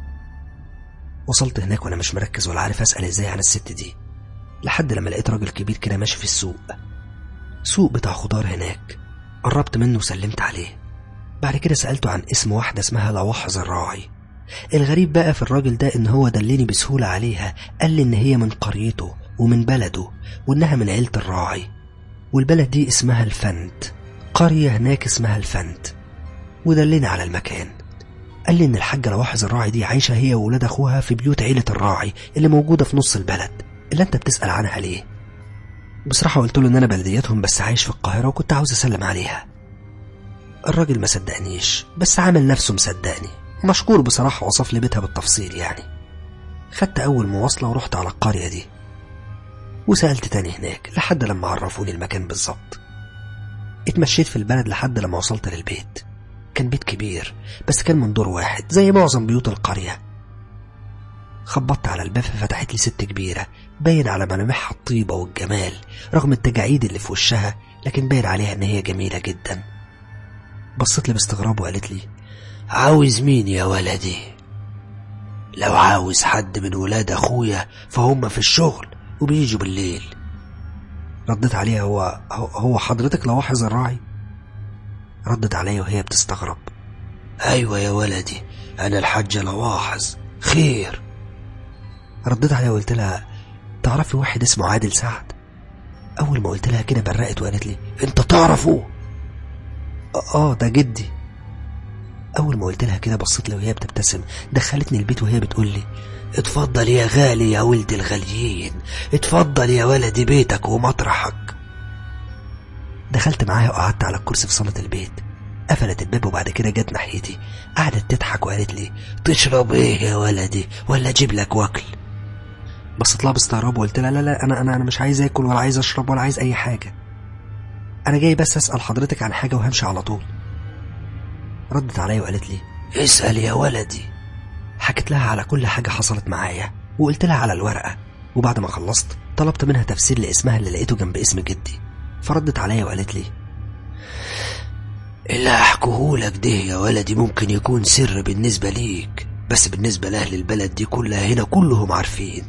وصلت هناك وأنا مش مركز ولا عارف أسأل إزاي عن الست دي لحد لما لقيت راجل كبير كده ماشي في السوق سوق بتاع خضار هناك قربت منه وسلمت عليه بعد كده سألته عن اسم واحدة اسمها لواحظ الراعي الغريب بقى في الراجل ده ان هو دلني بسهولة عليها قال لي ان هي من قريته ومن بلده وانها من عيلة الراعي والبلد دي اسمها الفند قرية هناك اسمها الفند ودلني على المكان قال لي ان الحاجة لواحظ الراعي دي عايشة هي وولاد اخوها في بيوت عيلة الراعي اللي موجودة في نص البلد اللي انت بتسأل عنها ليه بصراحة قلت له ان انا بلدياتهم بس عايش في القاهرة وكنت عاوز اسلم عليها الراجل ما صدقنيش بس عامل نفسه مصدقني مشكور بصراحة وصف لي بيتها بالتفصيل يعني خدت أول مواصلة ورحت على القرية دي وسألت تاني هناك لحد لما عرفوني المكان بالظبط اتمشيت في البلد لحد لما وصلت للبيت كان بيت كبير بس كان من دور واحد زي معظم بيوت القرية خبطت على الباب ففتحت لي ست كبيرة باين على ملامحها الطيبة والجمال رغم التجاعيد اللي في وشها لكن باين عليها ان هي جميلة جدا بصت لي باستغراب وقالت لي عاوز مين يا ولدي لو عاوز حد من ولاد اخويا فهم في الشغل وبيجوا بالليل ردت عليها هو هو- هو حضرتك لواحظ الراعي ردت عليا وهي بتستغرب ايوه يا ولدي انا الحاجة لواحظ خير رديت عليها وقلت لها تعرفي واحد اسمه عادل سعد اول ما قلت لها كده برقت وقالت لي انت تعرفه اه آه، ده جدي اول ما قلت لها كده بصيت لي وهي بتبتسم دخلتني البيت وهي بتقول لي اتفضل يا غالي يا ولد الغاليين اتفضل يا ولدي بيتك ومطرحك دخلت معاها وقعدت على الكرسي في صالة البيت قفلت الباب وبعد كده جت ناحيتي قعدت تضحك وقالت لي تشرب ايه يا ولدي ولا اجيب لك واكل بصيت لها باستغراب وقلت لها لا لا انا انا انا مش عايز اكل ولا عايز اشرب ولا عايز اي حاجه انا جاي بس اسال حضرتك عن حاجه وهمشي على طول ردت عليا وقالت لي اسأل يا ولدي حكيت لها على كل حاجه حصلت معايا وقلت لها على الورقه وبعد ما خلصت طلبت منها تفسير لاسمها اللي لقيته جنب اسم جدي فردت عليا وقالت لي اللي هحكيهولك ده يا ولدي ممكن يكون سر بالنسبة ليك بس بالنسبة لأهل البلد دي كلها هنا كلهم عارفين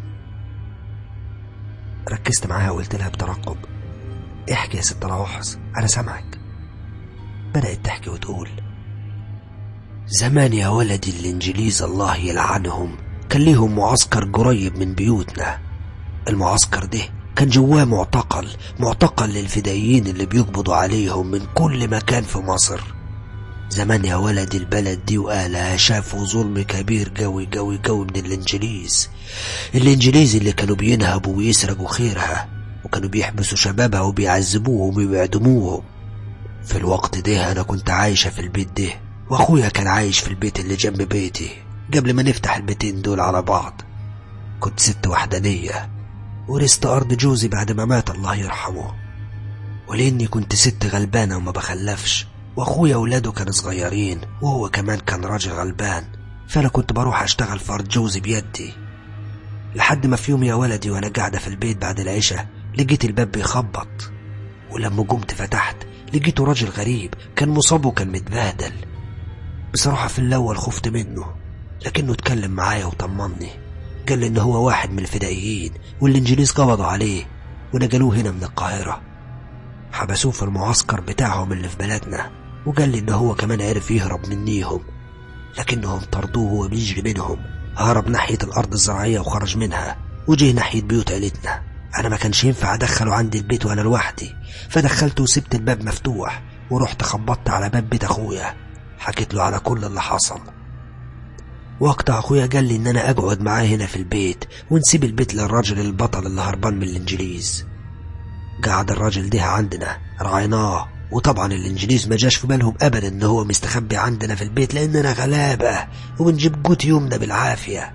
ركزت معاها وقلت لها بترقب احكي يا ست لواحظ انا سامعك بدات تحكي وتقول زمان يا ولدي الإنجليز الله يلعنهم كان ليهم معسكر قريب من بيوتنا المعسكر ده كان جواه معتقل معتقل للفدائيين اللي بيقبضوا عليهم من كل مكان في مصر زمان يا ولدي البلد دي وأهلها شافوا ظلم كبير قوي قوي قوي من الإنجليز الإنجليز اللي كانوا بينهبوا ويسرقوا خيرها وكانوا بيحبسوا شبابها وبيعذبوهم ويعدموهم في الوقت ده أنا كنت عايشة في البيت ده وأخويا كان عايش في البيت اللي جنب بيتي قبل ما نفتح البيتين دول على بعض كنت ست وحدانية ورثت أرض جوزي بعد ما مات الله يرحمه ولأني كنت ست غلبانة وما بخلفش وأخويا ولاده كانوا صغيرين وهو كمان كان راجل غلبان فأنا كنت بروح أشتغل في أرض جوزي بيدي لحد ما في يوم يا ولدي وأنا قاعدة في البيت بعد العشاء لقيت الباب بيخبط ولما قمت فتحت لقيته راجل غريب كان مصاب وكان متبهدل بصراحة في الأول خفت منه لكنه اتكلم معايا وطمني قال لي إن هو واحد من الفدائيين والإنجليز قبضوا عليه ونقلوه هنا من القاهرة حبسوه في المعسكر بتاعهم اللي في بلدنا وقال لي إن هو كمان عرف يهرب منيهم لكنهم طردوه وهو بيجري منهم هرب ناحية الأرض الزراعية وخرج منها وجه ناحية بيوت عيلتنا أنا ما كانش ينفع أدخله عندي البيت وأنا لوحدي فدخلته وسبت الباب مفتوح ورحت خبطت على باب بيت أخويا حكيت له على كل اللي حصل وقتها أخويا قال لي إن أنا أقعد معاه هنا في البيت ونسيب البيت للراجل البطل اللي هربان من الإنجليز قعد الراجل ده عندنا راعيناه وطبعا الإنجليز ما جاش في بالهم أبدا إن هو مستخبي عندنا في البيت لأننا غلابة وبنجيب قوت يومنا بالعافية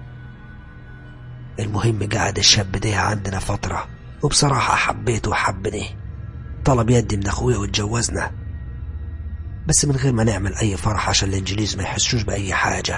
المهم قعد الشاب ده عندنا فترة وبصراحة حبيته وحبني طلب يدي من أخويا واتجوزنا بس من غير ما نعمل أي فرح عشان الإنجليز ما يحسوش بأي حاجة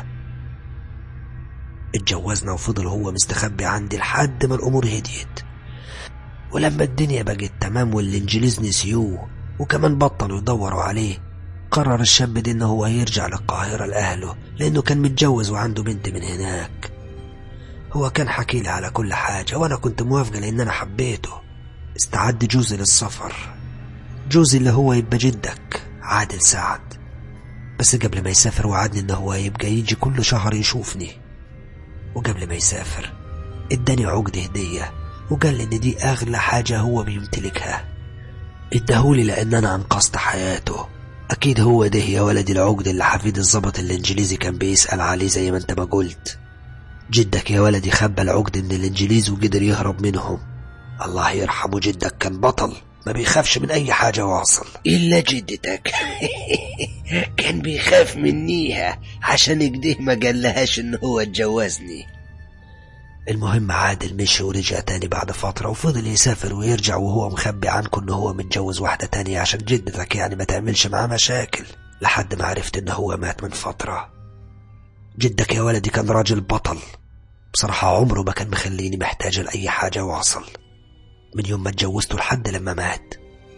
اتجوزنا وفضل هو مستخبي عندي لحد ما الأمور هديت ولما الدنيا بقت تمام والإنجليز نسيوه وكمان بطلوا يدوروا عليه قرر الشاب ده إنه هو يرجع للقاهرة لأهله لأنه كان متجوز وعنده بنت من هناك هو كان حكي لي على كل حاجة وأنا كنت موافقة لأن أنا حبيته استعد جوزي للسفر جوزي اللي هو يبقى جدك عادل سعد بس قبل ما يسافر وعدني إنه هو يبقى يجي كل شهر يشوفني وقبل ما يسافر اداني عقد هدية وقال لي إن دي أغلى حاجة هو بيمتلكها اداهولي لأن أنا أنقذت حياته أكيد هو ده يا ولدي العقد اللي حفيد الضابط الإنجليزي كان بيسأل عليه زي ما أنت ما قلت جدك يا ولدي خبى العقد من الإنجليز وقدر يهرب منهم الله يرحمه جدك كان بطل ما بيخافش من أي حاجة واصل إلا جدتك كان بيخاف منيها عشان كده ما قالهاش إن هو اتجوزني المهم عادل مشي ورجع تاني بعد فترة وفضل يسافر ويرجع وهو مخبي عنكم إن هو متجوز واحدة تانية عشان جدتك يعني ما تعملش معاه مشاكل لحد ما عرفت إن هو مات من فترة جدك يا ولدي كان راجل بطل بصراحة عمره ما كان مخليني محتاج لأي حاجة واصل من يوم ما اتجوزته لحد لما مات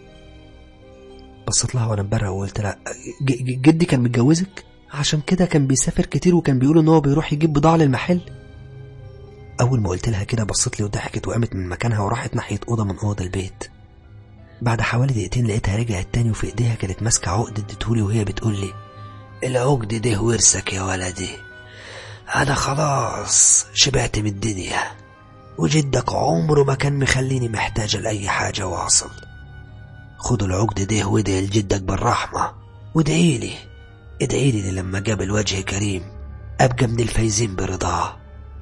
بصيت لها وانا مبرق وقلت لها ج- ج- جدي كان متجوزك عشان كده كان بيسافر كتير وكان بيقول ان هو بيروح يجيب بضاعة للمحل اول ما قلت لها كده بصت لي وضحكت وقامت من مكانها وراحت ناحية اوضة من اوض البيت بعد حوالي دقيقتين لقيتها رجعت تاني وفي ايديها كانت ماسكة عقد اديتهولي وهي بتقول لي العقد ده ورثك يا ولدي أنا خلاص شبعت من الدنيا وجدك عمره ما كان مخليني محتاجة لأي حاجة واصل خدوا العقد ده وادعي لجدك بالرحمة وادعي لي ادعي لي لما قابل وجه كريم أبقى من الفايزين برضاه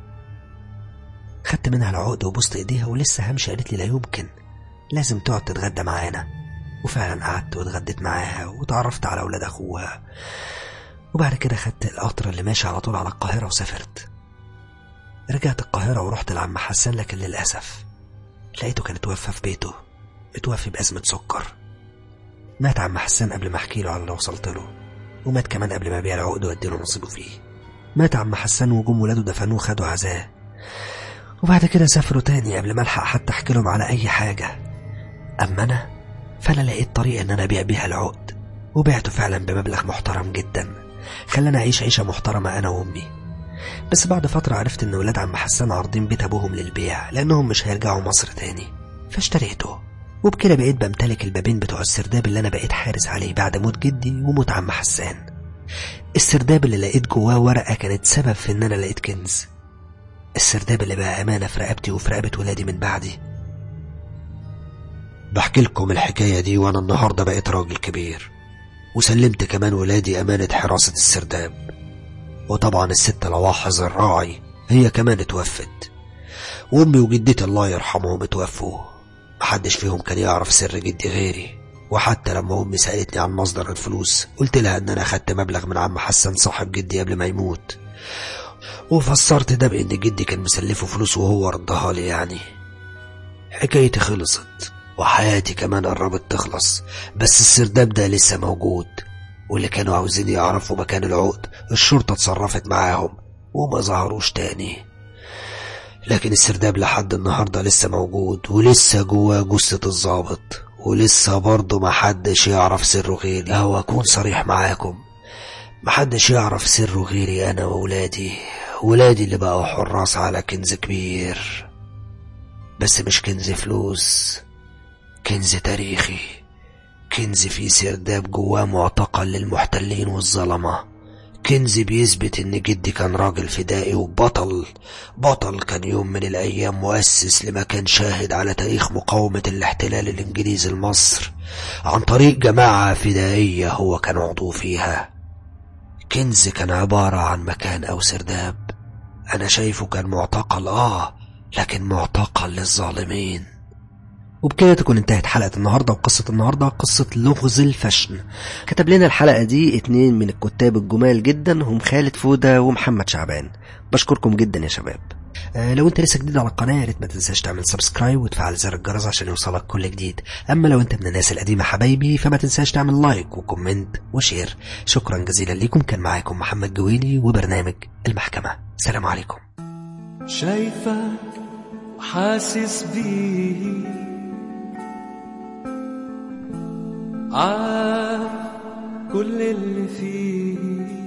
خدت منها العقد وبوست ايديها ولسه همشي قالت لي لا يمكن لازم تقعد تتغدى معانا وفعلا قعدت واتغديت معاها وتعرفت على أولاد أخوها وبعد كده خدت القطر اللي ماشي على طول على القاهرة وسافرت رجعت القاهرة ورحت لعم حسان لكن للأسف لقيته كان اتوفى في بيته اتوفى بأزمة سكر مات عم حسان قبل ما احكي له على اللي وصلت له ومات كمان قبل ما ابيع العقد واديله نصيبه فيه مات عم حسان وجم ولاده دفنوه خدوا عزاه وبعد كده سافروا تاني قبل ما الحق حتى احكي لهم على اي حاجة اما انا فانا لقيت طريقة ان انا ابيع بيها العقد وبعته فعلا بمبلغ محترم جدا خلاني اعيش عيشة محترمة انا وامي بس بعد فترة عرفت ان ولاد عم حسان عارضين بيت ابوهم للبيع لانهم مش هيرجعوا مصر تاني فاشتريته وبكده بقيت بمتلك البابين بتوع السرداب اللي انا بقيت حارس عليه بعد موت جدي وموت عم حسان السرداب اللي لقيت جواه ورقة كانت سبب في ان انا لقيت كنز السرداب اللي بقى امانة في رقبتي وفي رقبة ولادي من بعدي بحكي لكم الحكاية دي وانا النهاردة بقيت راجل كبير وسلمت كمان ولادي امانة حراسة السرداب وطبعا الست لواحظ الراعي هي كمان اتوفت وامي وجدتي الله يرحمهم اتوفوا محدش فيهم كان يعرف سر جدي غيري وحتى لما امي سالتني عن مصدر الفلوس قلت لها ان انا خدت مبلغ من عم حسن صاحب جدي قبل ما يموت وفسرت ده بان جدي كان مسلفه فلوس وهو ردها لي يعني حكايتي خلصت وحياتي كمان قربت تخلص بس السرداب ده لسه موجود واللي كانوا عاوزين يعرفوا مكان العقد الشرطة اتصرفت معاهم وما ظهروش تاني لكن السرداب لحد النهاردة لسه موجود ولسه جواه جثة الظابط ولسه برضه محدش يعرف سره غيري أو أكون صريح معاكم محدش يعرف سره غيري أنا وولادي ولادي اللي بقوا حراس على كنز كبير بس مش كنز فلوس كنز تاريخي كنز فيه سرداب جواه معتقل للمحتلين والظلمة كنز بيثبت ان جدي كان راجل فدائي وبطل بطل كان يوم من الايام مؤسس لمكان شاهد على تاريخ مقاومة الاحتلال الانجليزي لمصر عن طريق جماعة فدائية هو كان عضو فيها كنز كان عبارة عن مكان او سرداب انا شايفه كان معتقل اه لكن معتقل للظالمين وبكده تكون انتهت حلقة النهاردة وقصة النهاردة قصة لغز الفشن كتب لنا الحلقة دي اتنين من الكتاب الجمال جدا هم خالد فودة ومحمد شعبان بشكركم جدا يا شباب آه لو انت لسه جديد على القناة يا ريت ما تنساش تعمل سبسكرايب وتفعل زر الجرس عشان يوصلك كل جديد اما لو انت من الناس القديمة حبايبي فما تنساش تعمل لايك وكومنت وشير شكرا جزيلا ليكم كان معاكم محمد جويلي وبرنامج المحكمة سلام عليكم شايفك وحاسس بيه عارف كل اللي فيه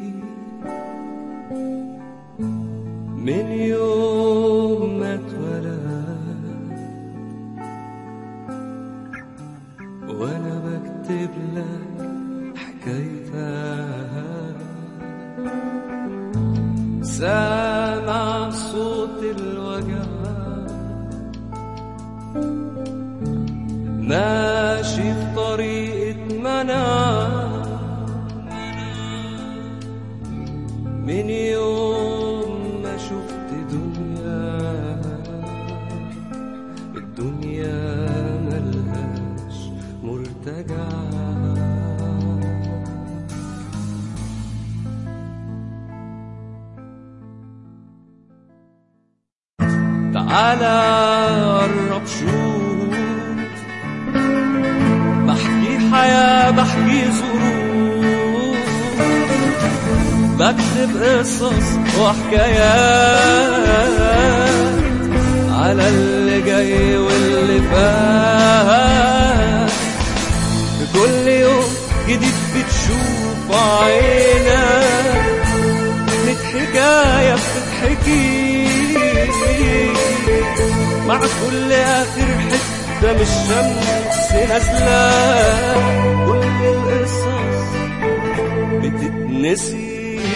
من يوم ما اتولد وانا بكتب لك حكايتك سامع صوت الوجع ماشي في طريقة منع من يوم ما شفت دنيا الدنيا ملهاش مرتجع تعالى قرب شوف بحكي حياة بحكي ظروف بكتب قصص وحكايات على اللي جاي واللي فات كل يوم جديد بتشوف عينك ميت حكاية بتتحكي مع كل آخر حتة من الشمس نازلة كل القصص بتتنسي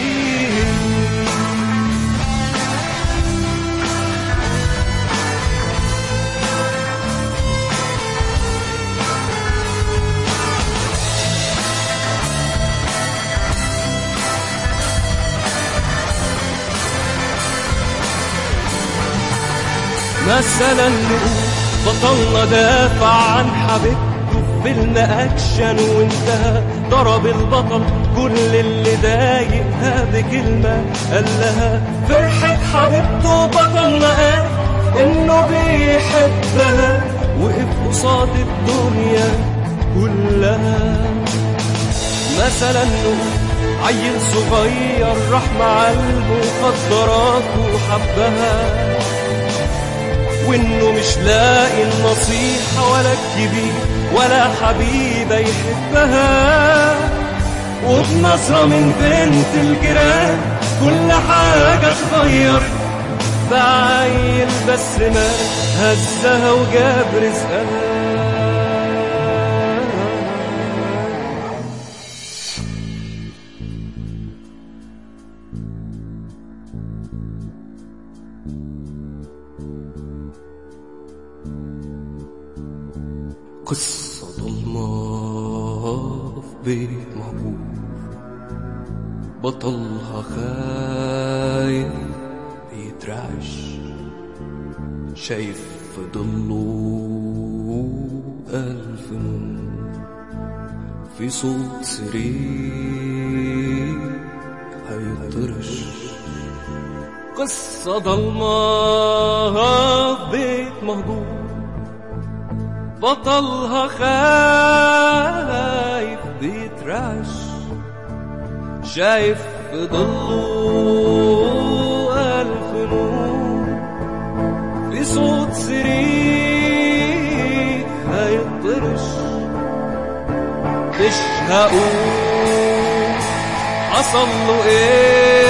مثلا نقول بطلنا دافع عن حبيبته في فيلم اكشن وانتهى ضرب البطل كل اللي ضايقها بكلمه قال لها فرحه حبيبته بطلنا قال انه بيحبها وقف قصاد الدنيا كلها مثلا نقول عيل صغير راح مع المخدرات وحبها وانه مش لاقي النصيحة ولا الكبير ولا حبيبة يحبها وبنظرة من بنت الجيران كل حاجة اتغير بعيل بس ما هزها وجاب رزقها قصة ضلمة في بيت مهجور بطلها خايف بيترعش شايف في ضله ألف نور في صوت سرير هيطرش قصة ضلمة في بيت مهجور بطلها خايف بيترعش شايف في ضله ألف نور في صوت سرير هيطرش مش هقول حصل له ايه